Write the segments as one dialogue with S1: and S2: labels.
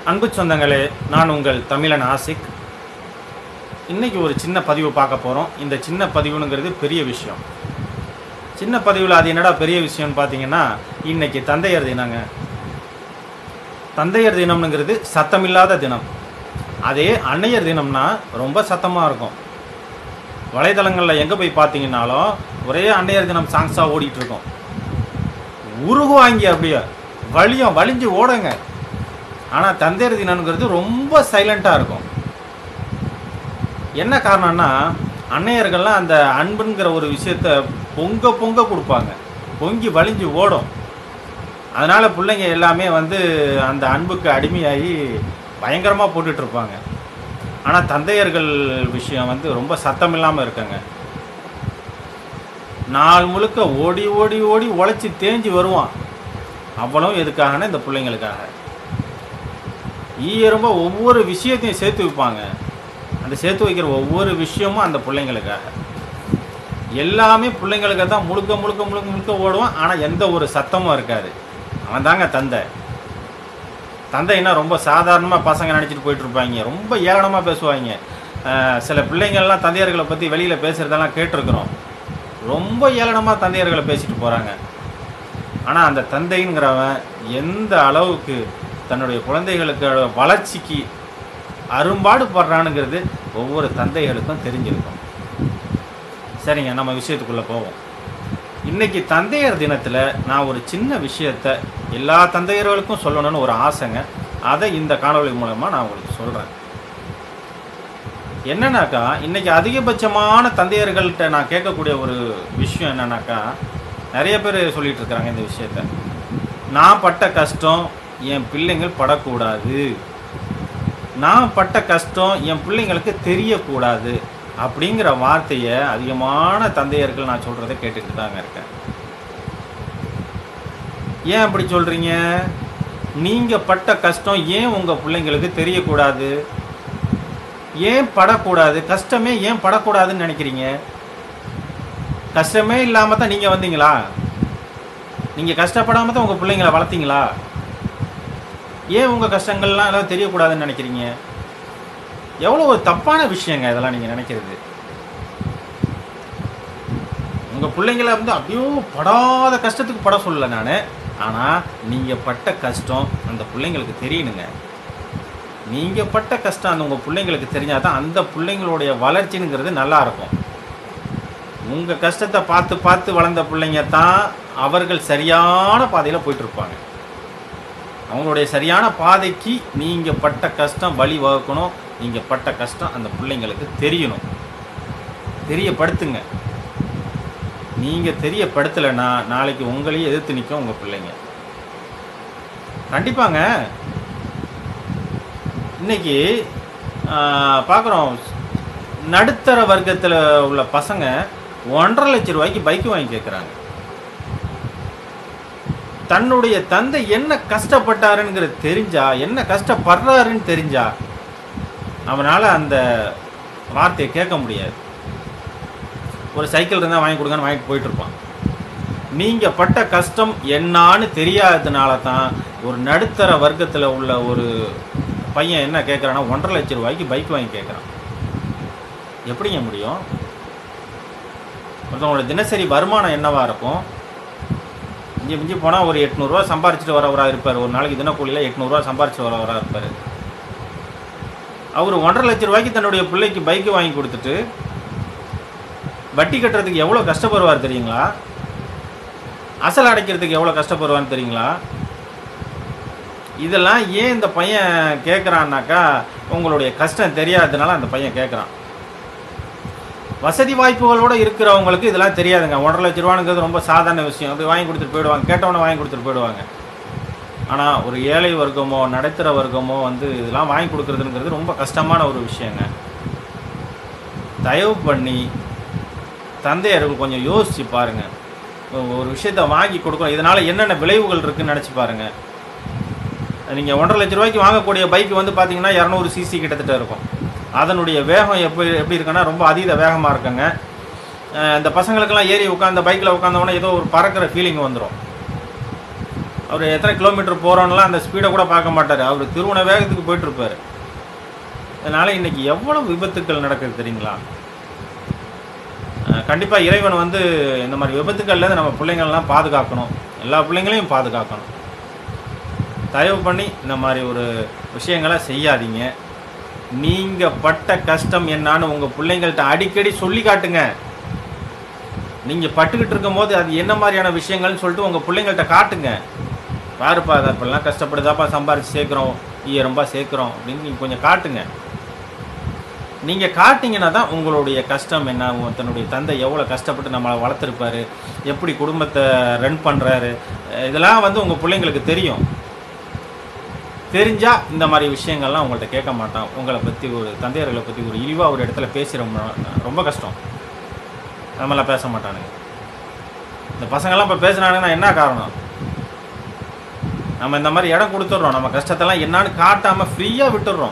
S1: அன்பு சொந்தங்களே நான் உங்கள் தமிழன் ஆசிக் இன்னைக்கு ஒரு சின்ன பதிவு பார்க்க போகிறோம் இந்த சின்ன பதிவுனுங்கிறது பெரிய விஷயம் சின்ன பதிவில் அது என்னடா பெரிய விஷயம்னு பார்த்தீங்கன்னா இன்னைக்கு தந்தையர் தினங்க தந்தையர் தினம்னுங்கிறது சத்தமில்லாத தினம் அதே அன்னையர் தினம்னா ரொம்ப சத்தமாக இருக்கும் வலைதளங்களில் எங்கே போய் பார்த்தீங்கன்னாலும் ஒரே அன்னையர் தினம் சாங்ஸாக ஓடிட்டு இருக்கும் உருகுவாங்க அப்படியே வலியும் வலிஞ்சு ஓடுங்க ஆனால் தந்தையர் தினம்ங்கிறது ரொம்ப சைலண்ட்டாக இருக்கும் என்ன காரணம்னா அன்னையர்கள்லாம் அந்த அன்புங்கிற ஒரு விஷயத்த பொங்க பொங்க கொடுப்பாங்க பொங்கி வலிஞ்சு ஓடும் அதனால் பிள்ளைங்க எல்லாமே வந்து அந்த அன்புக்கு அடிமையாகி பயங்கரமாக போட்டுட்டு இருப்பாங்க ஆனால் தந்தையர்கள் விஷயம் வந்து ரொம்ப சத்தம் இல்லாமல் இருக்குங்க நாள் முழுக்க ஓடி ஓடி ஓடி உழைச்சி தேஞ்சு வருவான் அவ்வளவும் எதுக்காகனா இந்த பிள்ளைங்களுக்காக ஈயரும்ப ஒவ்வொரு விஷயத்தையும் சேர்த்து வைப்பாங்க அந்த சேர்த்து வைக்கிற ஒவ்வொரு விஷயமும் அந்த பிள்ளைங்களுக்காக எல்லாமே பிள்ளைங்களுக்காக தான் முழுக்க முழுக்க முழுக்க முழுக்க ஓடுவான் ஆனால் எந்த ஒரு சத்தமும் இருக்காது அவன் தாங்க தந்தை தந்தைன்னா ரொம்ப சாதாரணமாக பசங்க நினச்சிட்டு போயிட்டு இருப்பாங்க ரொம்ப ஏளனமாக பேசுவாங்க அஹ் சில பிள்ளைங்கள்லாம் தந்தையர்களை பற்றி வெளியில் பேசுகிறதெல்லாம் கேட்டிருக்கிறோம் ரொம்ப ஏளனமாக தந்தையர்களை பேசிட்டு போகிறாங்க ஆனால் அந்த தந்தைங்கிறவன் எந்த அளவுக்கு தன்னுடைய குழந்தைகளுக்கு வளர்ச்சிக்கு அரும்பாடு படுறானுங்கிறது ஒவ்வொரு தந்தைகளுக்கும் தெரிஞ்சிருக்கும் சரிங்க நம்ம விஷயத்துக்குள்ளே போவோம் இன்னைக்கு தந்தையர் தினத்தில் நான் ஒரு சின்ன விஷயத்த எல்லா தந்தையர்களுக்கும் சொல்லணும்னு ஒரு ஆசைங்க அதை இந்த காணொளி மூலமாக நான் உங்களுக்கு சொல்கிறேன் என்னன்னாக்கா இன்னைக்கு அதிகபட்சமான தந்தையர்கள்ட்ட நான் கேட்கக்கூடிய ஒரு விஷயம் என்னன்னாக்கா நிறைய பேர் சொல்லிட்டு இருக்கிறாங்க இந்த விஷயத்த நான் பட்ட கஷ்டம் என் பிள்ளைங்கள் படக்கூடாது நான் பட்ட கஷ்டம் என் பிள்ளைங்களுக்கு தெரியக்கூடாது அப்படிங்கிற வார்த்தையை அதிகமான தந்தையர்கள் நான் சொல்கிறத கேட்டுக்கிட்டு தாங்க இருக்கேன் ஏன் அப்படி சொல்கிறீங்க நீங்கள் பட்ட கஷ்டம் ஏன் உங்கள் பிள்ளைங்களுக்கு தெரியக்கூடாது ஏன் படக்கூடாது கஷ்டமே ஏன் படக்கூடாதுன்னு நினைக்கிறீங்க கஷ்டமே இல்லாமல் தான் நீங்கள் வந்தீங்களா நீங்கள் கஷ்டப்படாமல் தான் உங்கள் பிள்ளைங்களை வளர்த்தீங்களா ஏன் உங்கள் கஷ்டங்கள்லாம் எல்லாம் தெரியக்கூடாதுன்னு நினைக்கிறீங்க எவ்வளோ ஒரு தப்பான விஷயங்க இதெல்லாம் நீங்கள் நினைக்கிறது உங்கள் பிள்ளைங்கள வந்து அப்படியோ படாத கஷ்டத்துக்கு பட சொல்லலை நான் ஆனால் நீங்கள் பட்ட கஷ்டம் அந்த பிள்ளைங்களுக்கு தெரியணுங்க நீங்கள் பட்ட கஷ்டம் அந்த உங்கள் பிள்ளைங்களுக்கு தெரிஞ்சால் தான் அந்த பிள்ளைங்களுடைய வளர்ச்சிங்கிறது நல்லா இருக்கும் உங்கள் கஷ்டத்தை பார்த்து பார்த்து வளர்ந்த பிள்ளைங்க தான் அவர்கள் சரியான பாதையில் போயிட்டுருப்பாங்க அவங்களுடைய சரியான பாதைக்கு நீங்கள் பட்ட கஷ்டம் வழி வகுக்கணும் நீங்கள் பட்ட கஷ்டம் அந்த பிள்ளைங்களுக்கு தெரியணும் தெரியப்படுத்துங்க நீங்கள் தெரியப்படுத்தலைன்னா நாளைக்கு உங்களையே எதிர்த்து நிற்கும் உங்கள் பிள்ளைங்க கண்டிப்பாங்க இன்னைக்கு பார்க்குறோம் நடுத்தர வர்க்கத்தில் உள்ள பசங்க ஒன்றரை லட்ச ரூபாய்க்கு பைக்கு வாங்கி கேட்குறாங்க தன்னுடைய தந்தை என்ன கஷ்டப்பட்டாருங்கிறது தெரிஞ்சா என்ன கஷ்டப்படுறாருன்னு தெரிஞ்சா அவனால் அந்த வார்த்தையை கேட்க முடியாது ஒரு சைக்கிள் இருந்தால் வாங்கி கொடுங்கன்னு வாங்கிட்டு போயிட்டு இருப்பான் நீங்கள் பட்ட கஷ்டம் என்னான்னு தெரியாததுனால தான் ஒரு நடுத்தர வர்க்கத்தில் உள்ள ஒரு பையன் என்ன கேட்குறான்னா ஒன்றரை லட்ச ரூபாய்க்கு பைக் வாங்கி கேட்குறான் எப்படிங்க முடியும் ஒருத்தவங்களோட தினசரி வருமானம் என்னவா இருக்கும் இங்கே மிஞ்சி போனால் ஒரு எட்நூறுரூவா சம்பாரிச்சிட்டு வரவராக இருப்பார் ஒரு நாளைக்கு தினக்கூலியில் எட்நூறுரூவா சம்பாரிச்சு வரவராக இருப்பார் அவர் ஒன்றரை லட்ச ரூபாய்க்கு தன்னுடைய பிள்ளைக்கு பைக்கு வாங்கி கொடுத்துட்டு வட்டி கட்டுறதுக்கு எவ்வளோ கஷ்டப்படுவார் தெரியுங்களா அசல் அடைக்கிறதுக்கு எவ்வளோ கஷ்டப்படுவான்னு தெரியுங்களா இதெல்லாம் ஏன் இந்த பையன் கேட்குறான்னாக்கா உங்களுடைய கஷ்டம் தெரியாததுனால அந்த பையன் கேட்குறான் வசதி வாய்ப்புகளோடு இருக்கிறவங்களுக்கு இதெல்லாம் தெரியாதுங்க ஒன்றரை லட்ச ரூபானுங்கிறது ரொம்ப சாதாரண விஷயம் அப்படி வாங்கி கொடுத்துட்டு போயிடுவாங்க கேட்டவொன்னே வாங்கி கொடுத்துட்டு போயிடுவாங்க ஆனால் ஒரு ஏழை வர்க்கமோ நடுத்தர வர்க்கமோ வந்து இதெல்லாம் வாங்கி கொடுக்குறதுங்கிறது ரொம்ப கஷ்டமான ஒரு விஷயங்க தயவு பண்ணி தந்தையர்கள் கொஞ்சம் யோசிச்சு பாருங்க ஒரு விஷயத்த வாங்கி கொடுக்கணும் இதனால் என்னென்ன விளைவுகள் இருக்குன்னு நினச்சி பாருங்க நீங்கள் ஒன்றரை லட்ச ரூபாய்க்கு வாங்கக்கூடிய பைக் வந்து பார்த்தீங்கன்னா இரநூறு சிசி கிட்டத்தட்ட இருக்கும் அதனுடைய வேகம் எப்படி எப்படி இருக்குன்னா ரொம்ப அதீத வேகமாக இருக்குங்க அஹ் இந்த பசங்களுக்கெல்லாம் ஏறி உட்காந்து பைக்கில் உட்காந்தவொடனே ஏதோ ஒரு பறக்கிற ஃபீலிங் வந்துடும் அவர் எத்தனை கிலோமீட்டர் போகிறோன்னெலாம் அந்த ஸ்பீடை கூட பார்க்க மாட்டார் அவர் திருவண்ண வேகத்துக்கு போயிட்டுருப்பார் அதனால் இன்றைக்கி எவ்வளோ விபத்துக்கள் நடக்குது தெரியுங்களா கண்டிப்பாக இறைவன் வந்து இந்த மாதிரி விபத்துக்கள்லேருந்து நம்ம பிள்ளைங்கள்லாம் பாதுகாக்கணும் எல்லா பிள்ளைங்களையும் பாதுகாக்கணும் தயவு பண்ணி இந்த மாதிரி ஒரு விஷயங்களை செய்யாதீங்க நீங்கள் பட்ட கஷ்டம் என்னான்னு உங்கள் பிள்ளைங்கள்ட்ட அடிக்கடி சொல்லி காட்டுங்க நீங்கள் பட்டுக்கிட்டு இருக்கும்போது அது என்ன மாதிரியான விஷயங்கள்னு சொல்லிட்டு உங்கள் பிள்ளைங்கள்ட்ட காட்டுங்க பாருப்பா அதை இப்பெல்லாம் கஷ்டப்படுதாப்பா சம்பாரிச்சு சேர்க்குறோம் ஈரம்பா சேர்க்குறோம் அப்படின்னு நீங்கள் கொஞ்சம் காட்டுங்க நீங்கள் காட்டிங்கன்னா தான் உங்களுடைய கஷ்டம் என்ன உங்க தன்னுடைய தந்தை எவ்வளோ கஷ்டப்பட்டு நம்மளை வளர்த்துருப்பாரு எப்படி குடும்பத்தை ரன் பண்ணுறாரு இதெல்லாம் வந்து உங்கள் பிள்ளைங்களுக்கு தெரியும் தெரிஞ்சால் இந்த மாதிரி விஷயங்கள்லாம் உங்கள்கிட்ட கேட்க மாட்டான் உங்களை பற்றி ஒரு தந்தையர்களை பற்றி ஒரு இழிவாக ஒரு இடத்துல பேசி ரொம்ப ரொம்ப கஷ்டம் நம்மளாம் பேச மாட்டானுங்க இந்த பசங்கள்லாம் இப்போ பேசுனானுங்கன்னா என்ன காரணம் நம்ம இந்த மாதிரி இடம் கொடுத்துட்றோம் நம்ம கஷ்டத்தெல்லாம் என்னான்னு காட்டாமல் ஃப்ரீயாக விட்டுடுறோம்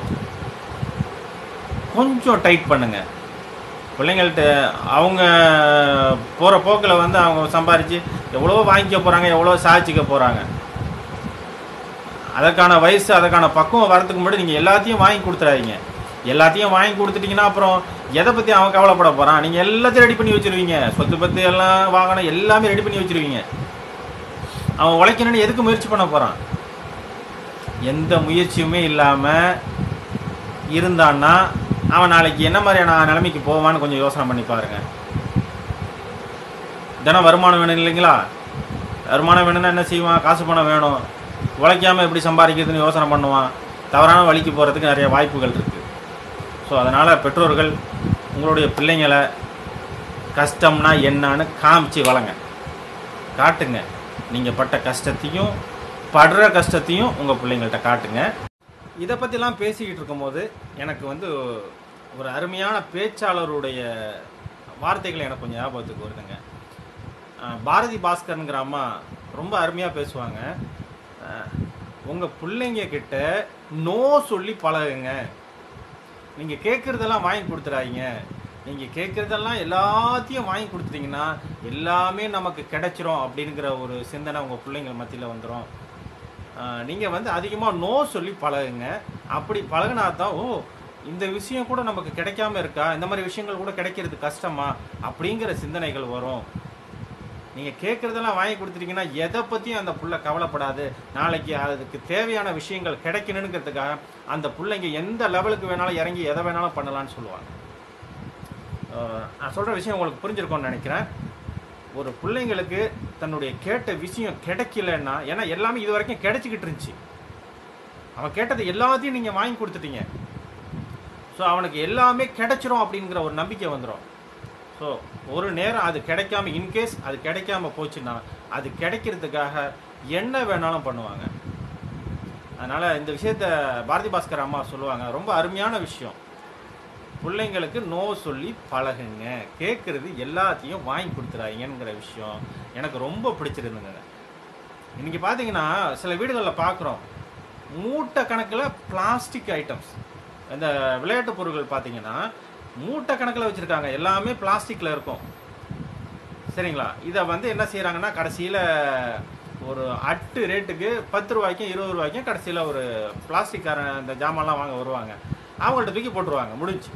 S1: கொஞ்சம் டைட் பண்ணுங்க பிள்ளைங்கள்ட்ட அவங்க போகிற போக்கில் வந்து அவங்க சம்பாரித்து எவ்வளோ வாங்கிக்க போகிறாங்க எவ்வளோ சாதிச்சிக்க போகிறாங்க அதற்கான வயசு அதற்கான பக்குவம் வரதுக்கு முன்னாடி நீங்கள் எல்லாத்தையும் வாங்கி கொடுத்துறாதீங்க எல்லாத்தையும் வாங்கி கொடுத்துட்டீங்கன்னா அப்புறம் எதை பற்றி அவன் கவலைப்பட போகிறான் நீங்கள் எல்லாத்தையும் ரெடி பண்ணி வச்சுருவீங்க சொத்து பத்து எல்லாம் வாங்கணும் எல்லாமே ரெடி பண்ணி வச்சுருவீங்க அவன் உழைக்கணும்னு எதுக்கு முயற்சி பண்ண போகிறான் எந்த முயற்சியுமே இல்லாமல் இருந்தான்னா அவன் நாளைக்கு என்ன மாதிரியான நிலைமைக்கு போவான்னு கொஞ்சம் யோசனை பண்ணி பாருங்க தினம் வருமானம் வேணும் இல்லைங்களா வருமானம் வேணும்னா என்ன செய்வான் காசு பணம் வேணும் உழைக்காமல் எப்படி சம்பாதிக்கிறதுன்னு யோசனை பண்ணுவான் தவறான வழிக்கு போகிறதுக்கு நிறைய வாய்ப்புகள் இருக்குது ஸோ அதனால் பெற்றோர்கள் உங்களுடைய பிள்ளைங்களை கஷ்டம்னா என்னன்னு காமிச்சு வளங்க காட்டுங்க நீங்கள் பட்ட கஷ்டத்தையும் படுற கஷ்டத்தையும் உங்கள் பிள்ளைங்கள்ட்ட காட்டுங்க இதை பற்றிலாம் பேசிக்கிட்டு இருக்கும்போது எனக்கு வந்து ஒரு அருமையான பேச்சாளருடைய வார்த்தைகள் எனக்கு கொஞ்சம் ஞாபகத்துக்கு வருதுங்க அஹ் பாரதி பாஸ்கருங்கிற அம்மா ரொம்ப அருமையாக பேசுவாங்க உங்கள் பிள்ளைங்க கிட்ட நோ சொல்லி பழகுங்க நீங்கள் கேட்குறதெல்லாம் வாங்கி கொடுத்துறாதீங்க நீங்கள் கேட்குறதெல்லாம் எல்லாத்தையும் வாங்கி கொடுத்துட்டீங்கன்னா எல்லாமே நமக்கு கிடைச்சிரும் அப்படிங்கிற ஒரு சிந்தனை உங்கள் பிள்ளைங்க மத்தியில் வந்துடும் நீங்கள் வந்து அதிகமாக நோ சொல்லி பழகுங்க அப்படி பழகுனா தான் ஓ இந்த விஷயம் கூட நமக்கு கிடைக்காம இருக்கா இந்த மாதிரி விஷயங்கள் கூட கிடைக்கிறது கஷ்டமா அப்படிங்கிற சிந்தனைகள் வரும் நீங்கள் கேட்குறதெல்லாம் வாங்கி கொடுத்துட்டீங்கன்னா எதை பற்றியும் அந்த புள்ள கவலைப்படாது நாளைக்கு அதுக்கு தேவையான விஷயங்கள் கிடைக்கணுங்கிறதுக்காக அந்த பிள்ளைங்க எந்த லெவலுக்கு வேணாலும் இறங்கி எதை வேணாலும் பண்ணலாம்னு சொல்லுவாங்க அஹ் நான் சொல்கிற விஷயம் உங்களுக்கு புரிஞ்சிருக்கும்னு நினைக்கிறேன் ஒரு பிள்ளைங்களுக்கு தன்னுடைய கேட்ட விஷயம் கிடைக்கலன்னா ஏன்னா எல்லாமே இது வரைக்கும் கிடைச்சிக்கிட்டு இருந்துச்சு அவன் கேட்டது எல்லாத்தையும் நீங்கள் வாங்கி கொடுத்துட்டீங்க ஸோ அவனுக்கு எல்லாமே கிடைச்சிரும் அப்படிங்கிற ஒரு நம்பிக்கை வந்துடும் ஸோ ஒரு நேரம் அது கிடைக்காம இன்கேஸ் அது கிடைக்காம போச்சுன்னா அது கிடைக்கிறதுக்காக என்ன வேணாலும் பண்ணுவாங்க அதனால் இந்த விஷயத்த பாரதி பாஸ்கர் அம்மா சொல்லுவாங்க ரொம்ப அருமையான விஷயம் பிள்ளைங்களுக்கு நோ சொல்லி பழகுங்க கேட்குறது எல்லாத்தையும் வாங்கி கொடுத்துறாங்கங்கிற விஷயம் எனக்கு ரொம்ப பிடிச்சிருந்துங்க இன்னைக்கு பார்த்தீங்கன்னா சில வீடுகளில் பார்க்குறோம் மூட்டை கணக்கில் பிளாஸ்டிக் ஐட்டம்ஸ் இந்த விளையாட்டு பொருட்கள் பார்த்தீங்கன்னா மூட்டை கணக்கில் வச்சுருக்காங்க எல்லாமே பிளாஸ்டிக்கில் இருக்கும் சரிங்களா இதை வந்து என்ன செய்கிறாங்கன்னா கடைசியில் ஒரு அட்டு ரேட்டுக்கு பத்து ரூபாய்க்கும் இருபது ரூபாய்க்கும் கடைசியில் ஒரு பிளாஸ்டிக்காரன் இந்த ஜாமான்லாம் வாங்க வருவாங்க அவங்கள்ட்ட தூக்கி போட்டுருவாங்க முடிஞ்சு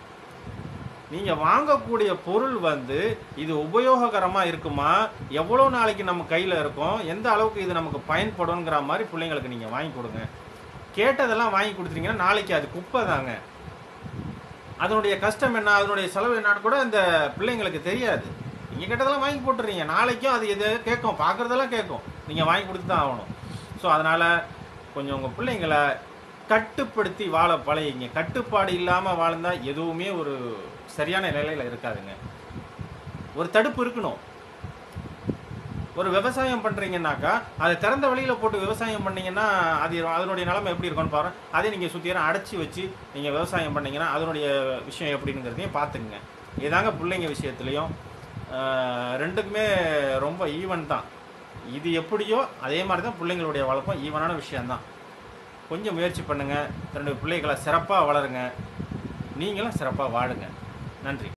S1: நீங்கள் வாங்கக்கூடிய பொருள் வந்து இது உபயோககரமாக இருக்குமா எவ்வளோ நாளைக்கு நம்ம கையில் இருக்கும் எந்த அளவுக்கு இது நமக்கு பயன்படுங்கிற மாதிரி பிள்ளைங்களுக்கு நீங்கள் வாங்கி கொடுங்க கேட்டதெல்லாம் வாங்கி கொடுத்துட்டீங்கன்னா நாளைக்கு அது குப்பை தாங்க அதனுடைய கஷ்டம் என்ன அதனுடைய செலவு என்னன்னு கூட இந்த பிள்ளைங்களுக்கு தெரியாது நீங்கள் கேட்டதெல்லாம் வாங்கி போட்டுறீங்க நாளைக்கும் அது எது கேட்கும் பார்க்குறதெல்லாம் கேட்கும் நீங்கள் வாங்கி கொடுத்து தான் ஆகணும் ஸோ அதனால் கொஞ்சம் உங்கள் பிள்ளைங்களை கட்டுப்படுத்தி வாழ பழகிங்க கட்டுப்பாடு இல்லாமல் வாழ்ந்தா எதுவுமே ஒரு சரியான நிலையில் இருக்காதுங்க ஒரு தடுப்பு இருக்கணும் ஒரு விவசாயம் பண்ணுறீங்கன்னாக்கா அதை திறந்த வழியில் போட்டு விவசாயம் பண்ணீங்கன்னா அது அதனுடைய நிலைமை எப்படி இருக்கும்னு பாரு அதே நீங்கள் சுற்றியரம் அடைச்சி வச்சு நீங்கள் விவசாயம் பண்ணீங்கன்னா அதனுடைய விஷயம் எப்படிங்கிறதையும் பார்த்துக்குங்க இதாங்க பிள்ளைங்க விஷயத்துலையும் ஆஹ், ரெண்டுக்குமே ரொம்ப ஈவன் தான் இது எப்படியோ அதே மாதிரி தான் பிள்ளைங்களுடைய வளர்ப்பும் ஈவனான விஷயம்தான் கொஞ்சம் முயற்சி பண்ணுங்கள் தன்னுடைய பிள்ளைகளை சிறப்பாக வளருங்க நீங்களும் சிறப்பாக வாழுங்க நன்றி